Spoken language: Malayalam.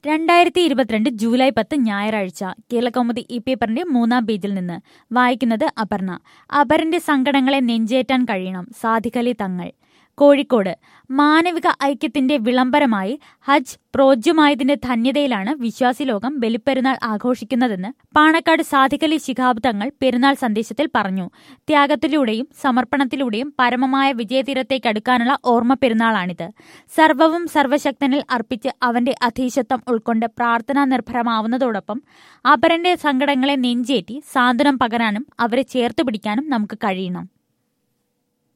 രണ്ടായിരത്തി ഇരുപത്തിരണ്ട് ജൂലൈ പത്ത് ഞായറാഴ്ച കേരളകൗമുദി ഈ പേപ്പറിന്റെ മൂന്നാം പേജിൽ നിന്ന് വായിക്കുന്നത് അപർണ അപരന്റെ സങ്കടങ്ങളെ നെഞ്ചേറ്റാൻ കഴിയണം സാധികലി തങ്ങൾ കോഴിക്കോട് മാനവിക ഐക്യത്തിന്റെ വിളംബരമായി ഹജ്ജ് പ്രോജ്യമായതിന്റെ ധന്യതയിലാണ് വിശ്വാസി ലോകം ബലിപ്പെരുന്നാൾ ആഘോഷിക്കുന്നതെന്ന് പാണക്കാട് സാധികലി ശിഹാബ് തങ്ങൾ പെരുന്നാൾ സന്ദേശത്തിൽ പറഞ്ഞു ത്യാഗത്തിലൂടെയും സമർപ്പണത്തിലൂടെയും പരമമായ വിജയതീരത്തേക്കടുക്കാനുള്ള ഓർമ്മ പെരുന്നാളാണിത് സർവവും സർവശക്തനിൽ അർപ്പിച്ച് അവന്റെ അധീശത്വം ഉൾക്കൊണ്ട് പ്രാർത്ഥനാ നിർഭരമാവുന്നതോടൊപ്പം അപരന്റെ സങ്കടങ്ങളെ നെഞ്ചേറ്റി സാന്ത്വനം പകരാനും അവരെ ചേർത്ത് പിടിക്കാനും നമുക്ക് കഴിയണം